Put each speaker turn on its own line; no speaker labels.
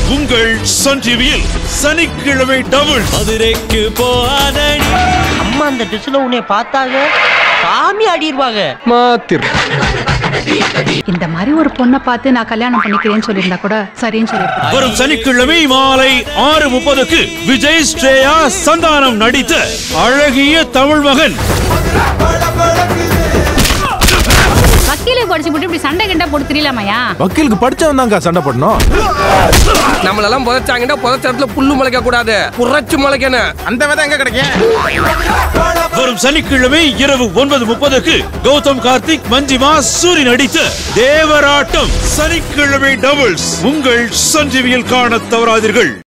உங்கள் சன் டிவியில் சனிக்கிழமை டபுள்
மதுரைக்கு போகாதடி
அம்மா அந்த ட்ரெஸ்ல உன்னை பார்த்தாங்க சாமி ஆடிடுவாங்க
இந்த மாதிரி ஒரு பொண்ணை பார்த்து நான் கல்யாணம் பண்ணிக்கிறேன்னு சொல்லியிருந்தா கூட சரின்னு சொல்லியிருப்பேன்
வரும் சனிக்கிழமை மாலை ஆறு முப்பதுக்கு விஜய் ஸ்ரேயா சந்தானம் நடித்த அழகிய தமிழ் மகன்
வக்கீலுக்கு படிச்சு போட்டு இப்படி சண்டை கிண்டா போட்டு தெரியலாமையா
வக்கீலுக்கு படிச்சவன் தாங்க சண்டை பண்ணணும்
நம்மளெல்லாம் புதைச்சாங்கன்னா புதைச்ச இடத்துல புல்லு முளைக்க கூடாது புரட்சி முளைக்கணும்
அந்த விதை எங்க கிடைக்கும்
வரும் சனிக்கிழமை இரவு ஒன்பது முப்பதுக்கு கௌதம் கார்த்திக் மஞ்சிமா சூரி நடித்த தேவராட்டம் சனிக்கிழமை டபுள்ஸ் உங்கள் சன் டிவியில் காண தவறாதீர்கள்